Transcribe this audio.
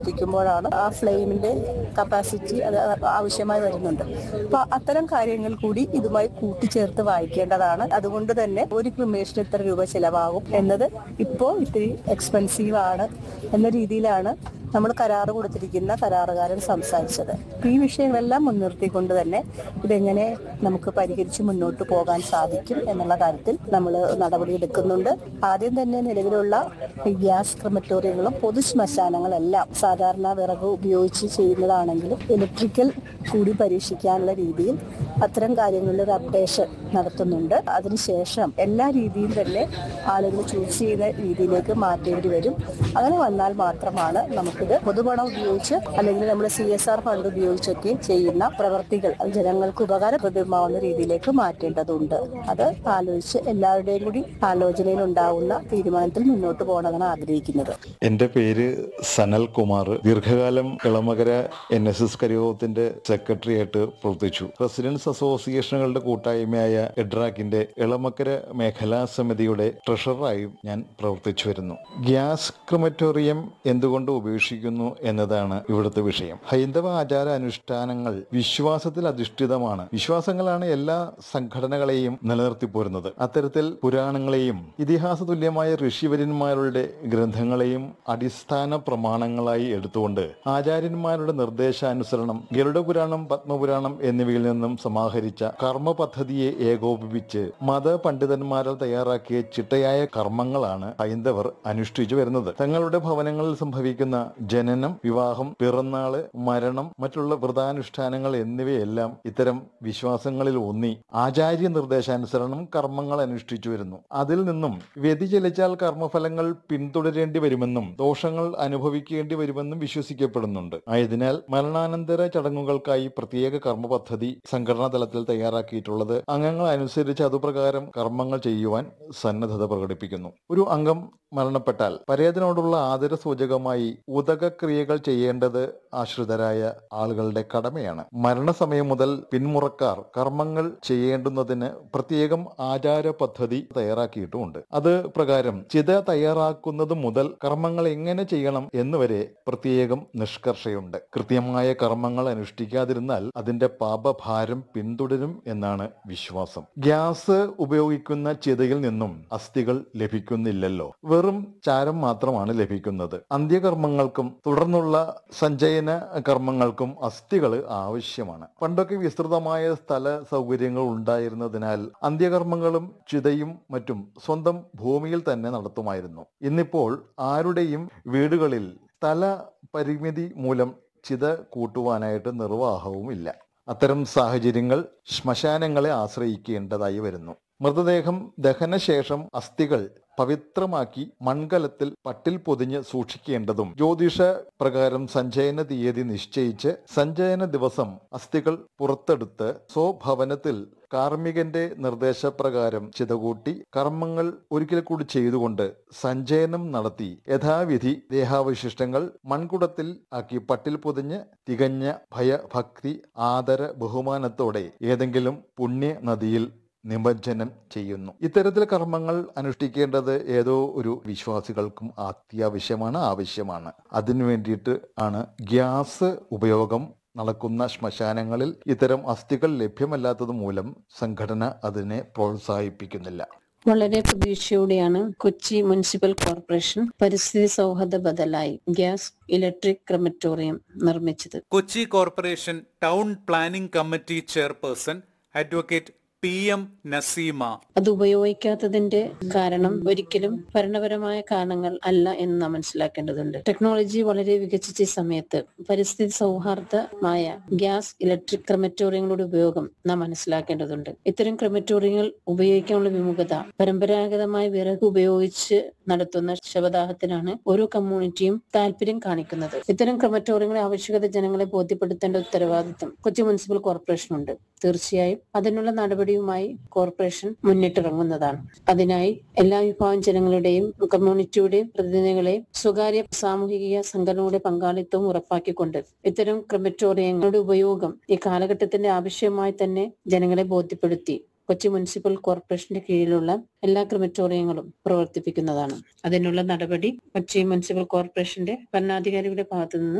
എത്തിക്കുമ്പോഴാണ് ആ ഫ്ലെയിമിന്റെ കപ്പാസിറ്റി അത് ആവശ്യമായി വരുന്നുണ്ട് അപ്പൊ അത്തരം കാര്യങ്ങൾ കൂടി ഇതുമായി കൂട്ടിച്ചേർത്ത് വായിക്കേണ്ടതാണ് അതുകൊണ്ട് തന്നെ ഒരു ക്രിമേഷന് ഇത്ര രൂപ ചിലവാകും എന്നത് ഇപ്പോൾ ഇത്തിരി എക്സ്പെൻസീവ് ആണ് എന്ന രീതിയിലാണ് നമ്മൾ കരാറ് കൊടുത്തിരിക്കുന്ന കരാറുകാരൻ സംസാരിച്ചത് ഈ വിഷയങ്ങളെല്ലാം മുൻനിർത്തിക്കൊണ്ട് തന്നെ ഇതെങ്ങനെ നമുക്ക് പരിഹരിച്ച് മുന്നോട്ട് പോകാൻ സാധിക്കും എന്നുള്ള കാര്യത്തിൽ നമ്മൾ നടപടിയെടുക്കുന്നുണ്ട് ആദ്യം തന്നെ നിലവിലുള്ള ഈ ഗ്യാസ് ക്രമറ്റോറിയങ്ങളും പൊതു ശ്മശാനങ്ങളെല്ലാം സാധാരണ വിറക് ഉപയോഗിച്ച് ചെയ്യുന്നതാണെങ്കിലും ഇലക്ട്രിക്കൽ കൂടി പരീക്ഷിക്കാനുള്ള രീതിയിൽ അത്തരം കാര്യങ്ങളിൽ ഒരു അപ്ഡേഷൻ നടത്തുന്നുണ്ട് അതിനുശേഷം എല്ലാ രീതിയും തന്നെ ആളുകൾ ചൂസ് ചെയ്യുന്ന രീതിയിലേക്ക് മാറ്റേണ്ടി വരും അങ്ങനെ വന്നാൽ മാത്രമാണ് നമുക്കിത് പൊതുപണം ഉപയോഗിച്ച് അല്ലെങ്കിൽ നമ്മുടെ സി എസ് ആർ ഫണ്ട് ഉപയോഗിച്ചൊക്കെ ചെയ്യുന്ന പ്രവർത്തികൾ അത് ജനങ്ങൾക്ക് ഉപകാരപ്രദമാവുന്ന രീതിയിലേക്ക് മാറ്റേണ്ടതുണ്ട് അത് ആലോചിച്ച് എല്ലാവരുടെയും കൂടി ആലോചനയിൽ ഉണ്ടാവുന്ന തീരുമാനത്തിൽ മുന്നോട്ട് പോകണമെന്നാണ് ആഗ്രഹിക്കുന്നത് എന്റെ പേര് സനൽ കുമാർ ദീർഘകാലം ഇളമകര എൻ എസ് എസ് കരിയോഗത്തിന്റെ സെക്രട്ടറി ആയിട്ട് പ്രവർത്തിച്ചു റെസിഡൻസ് അസോസിയേഷനുകളുടെ കൂട്ടായ്മയായ എഡ്രാക്കിന്റെ ഇളമക്കര മേഖലാ സമിതിയുടെ ട്രഷററായും ഞാൻ പ്രവർത്തിച്ചു വരുന്നു ഗ്യാസ് ക്രമറ്റോറിയം എന്തുകൊണ്ട് ഉപേക്ഷിക്കുന്നു എന്നതാണ് ഇവിടുത്തെ വിഷയം ഹൈന്ദവ ആചാര അനുഷ്ഠാനങ്ങൾ വിശ്വാസത്തിൽ അധിഷ്ഠിതമാണ് വിശ്വാസങ്ങളാണ് എല്ലാ സംഘടനകളെയും നിലനിർത്തി പോരുന്നത് അത്തരത്തിൽ പുരാണങ്ങളെയും ഇതിഹാസ തുല്യമായ ഋഷിവര്യന്മാരുടെ ഗ്രന്ഥങ്ങളെയും അടിസ്ഥാന പ്രമാണങ്ങളായി എടുത്തുകൊണ്ട് ആചാര്യന്മാരുടെ നിർദ്ദേശാനുസരണം ഗരുഡ പുരാണം പത്മപുരാണം എന്നിവയിൽ നിന്നും സമാഹരിച്ച കർമ്മ പദ്ധതിയെ ഏകോപിപ്പിച്ച് മത പണ്ഡിതന്മാരാൽ തയ്യാറാക്കിയ ചിട്ടയായ കർമ്മങ്ങളാണ് ഹൈന്ദവർ അനുഷ്ഠിച്ചു വരുന്നത് തങ്ങളുടെ ഭവനങ്ങളിൽ സംഭവിക്കുന്ന ജനനം വിവാഹം പിറന്നാള് മരണം മറ്റുള്ള വ്രതാനുഷ്ഠാനങ്ങൾ എന്നിവയെല്ലാം ഇത്തരം വിശ്വാസങ്ങളിൽ ഊന്നി ആചാര്യ നിർദ്ദേശാനുസരണം കർമ്മങ്ങൾ അനുഷ്ഠിച്ചു വരുന്നു അതിൽ നിന്നും വ്യതിചലിച്ചാൽ കർമ്മഫലങ്ങൾ പിന്തുടരേണ്ടി വരുമെന്നും ദോഷങ്ങൾ അനുഭവിക്കേണ്ടി വരുമെന്നും വിശ്വസിക്കപ്പെടുന്നുണ്ട് ആയതിനാൽ മരണാനന്തര ചടങ്ങുകൾക്കായി പ്രത്യേക കർമ്മ പദ്ധതി സംഘടനാ തലത്തിൽ തയ്യാറാക്കിയിട്ടുള്ളത് അംഗങ്ങൾ അനുസരിച്ച് അതുപ്രകാരം കർമ്മങ്ങൾ ചെയ്യുവാൻ സന്നദ്ധത പ്രകടിപ്പിക്കുന്നു ഒരു അംഗം മരണപ്പെട്ടാൽ പരേതനോടുള്ള ആദര സൂചകമായി ഉദകക്രിയകൾ ചെയ്യേണ്ടത് ആശ്രിതരായ ആളുകളുടെ കടമയാണ് മരണസമയം മുതൽ പിന്മുറക്കാർ കർമ്മങ്ങൾ ചെയ്യേണ്ടുന്നതിന് പ്രത്യേകം ആചാര പദ്ധതി തയ്യാറാക്കിയിട്ടുമുണ്ട് അത് പ്രകാരം ചിത തയ്യാറാക്കുന്നത് മുതൽ കർമ്മങ്ങൾ എങ്ങനെ ചെയ്യണം എന്നുവരെ പ്രത്യേകം നിഷ്കർഷയുണ്ട് കൃത്യമായ കർമ്മങ്ങൾ അനുഷ്ഠിക്കാതിരുന്നാൽ അതിന്റെ പാപഭാരം പിന്തുടരും എന്നാണ് വിശ്വാസം ഗ്യാസ് ഉപയോഗിക്കുന്ന ചിതയിൽ നിന്നും അസ്ഥികൾ ലഭിക്കുന്നില്ലല്ലോ വെറും ചാരം മാത്രമാണ് ലഭിക്കുന്നത് അന്ത്യകർമ്മങ്ങൾക്കും തുടർന്നുള്ള സഞ്ചയന കർമ്മങ്ങൾക്കും അസ്ഥികൾ ആവശ്യമാണ് പണ്ടൊക്കെ വിസ്തൃതമായ സ്ഥല സൗകര്യങ്ങൾ ഉണ്ടായിരുന്നതിനാൽ അന്ത്യകർമ്മങ്ങളും ചിതയും മറ്റും സ്വന്തം ഭൂമിയിൽ തന്നെ നടത്തുമായിരുന്നു ഇന്നിപ്പോൾ ആരുടെയും വീടുകളിൽ സ്ഥല പരിമിതി മൂലം ചിത കൂട്ടുവാനായിട്ട് നിർവാഹവുമില്ല അത്തരം സാഹചര്യങ്ങൾ ശ്മശാനങ്ങളെ ആശ്രയിക്കേണ്ടതായി വരുന്നു മൃതദേഹം ദഹനശേഷം അസ്ഥികൾ പവിത്രമാക്കി മൺകലത്തിൽ പട്ടിൽ പൊതിഞ്ഞ് സൂക്ഷിക്കേണ്ടതും ജ്യോതിഷ പ്രകാരം സഞ്ചയന തീയതി നിശ്ചയിച്ച് സഞ്ചയന ദിവസം അസ്ഥികൾ പുറത്തെടുത്ത് സ്വഭവനത്തിൽ കാർമ്മികന്റെ നിർദ്ദേശപ്രകാരം ചിതകൂട്ടി കർമ്മങ്ങൾ ഒരിക്കൽ കൂടി ചെയ്തുകൊണ്ട് സഞ്ചയനം നടത്തി യഥാവിധി ദേഹാവശിഷ്ടങ്ങൾ മൺകുടത്തിൽ ആക്കി പട്ടിൽ പൊതിഞ്ഞ് തികഞ്ഞ ഭയഭക്തി ആദര ബഹുമാനത്തോടെ ഏതെങ്കിലും പുണ്യ നദിയിൽ നിമജ്ജനം ചെയ്യുന്നു ഇത്തരത്തിൽ കർമ്മങ്ങൾ അനുഷ്ഠിക്കേണ്ടത് ഏതോ ഒരു വിശ്വാസികൾക്കും അത്യാവശ്യമാണ് ആവശ്യമാണ് അതിനു വേണ്ടിയിട്ട് ആണ് ഗ്യാസ് ഉപയോഗം നടക്കുന്ന ശ്മശാനങ്ങളിൽ ഇത്തരം അസ്ഥികൾ ലഭ്യമല്ലാത്തത് മൂലം സംഘടന അതിനെ പ്രോത്സാഹിപ്പിക്കുന്നില്ല വളരെ പ്രതീക്ഷയോടെയാണ് കൊച്ചി മുനിസിപ്പൽ കോർപ്പറേഷൻ പരിസ്ഥിതി സൗഹൃദ ബദലായി ഗ്യാസ് ഇലക്ട്രിക് ക്രമറ്റോറിയം നിർമ്മിച്ചത് Kochi corporation town planning committee chairperson advocate P M Naseema അത് ഉപയോഗിക്കാത്തതിന്റെ കാരണം ഒരിക്കലും ഭരണപരമായ കാരണങ്ങൾ അല്ല എന്ന് നാം മനസ്സിലാക്കേണ്ടതുണ്ട് ടെക്നോളജി വളരെ വികസിച്ച ഈ സമയത്ത് പരിസ്ഥിതി സൗഹാർദ്ദമായ ഗ്യാസ് ഇലക്ട്രിക് ക്രമറ്റോറിയങ്ങളുടെ ഉപയോഗം നാം മനസ്സിലാക്കേണ്ടതുണ്ട് ഇത്തരം ക്രമറ്റോറിയങ്ങൾ ഉപയോഗിക്കാനുള്ള വിമുഖത പരമ്പരാഗതമായ വിറക് ഉപയോഗിച്ച് നടത്തുന്ന ശവദാഹത്തിനാണ് ഓരോ കമ്മ്യൂണിറ്റിയും താല്പര്യം കാണിക്കുന്നത് ഇത്തരം ക്രമറ്റോറിയങ്ങളുടെ ആവശ്യകത ജനങ്ങളെ ബോധ്യപ്പെടുത്തേണ്ട ഉത്തരവാദിത്വം കൊച്ചി മുനിസിപ്പൽ കോർപ്പറേഷനുണ്ട് തീർച്ചയായും അതിനുള്ള നടപടിയുമായി കോർപ്പറേഷൻ മുന്നിട്ടിറങ്ങുന്നതാണ് അതിനായി എല്ലാ വിഭാഗം ജനങ്ങളുടെയും കമ്മ്യൂണിറ്റിയുടെയും പ്രതിനിധികളെയും സ്വകാര്യ സാമൂഹിക സംഘടനകളുടെ പങ്കാളിത്തവും ഉറപ്പാക്കിക്കൊണ്ട് ഇത്തരം ക്രമറ്റോറിയങ്ങളുടെ ഉപയോഗം ഈ കാലഘട്ടത്തിന്റെ ആവശ്യമായി തന്നെ ജനങ്ങളെ ബോധ്യപ്പെടുത്തി കൊച്ചി മുനിസിപ്പൽ കോർപ്പറേഷന്റെ കീഴിലുള്ള എല്ലാ ക്രിമറ്റോറിയങ്ങളും പ്രവർത്തിപ്പിക്കുന്നതാണ് അതിനുള്ള നടപടി കൊച്ചി മുനിസിപ്പൽ കോർപ്പറേഷന്റെ ഭരണാധികാരികളുടെ ഭാഗത്തു നിന്ന്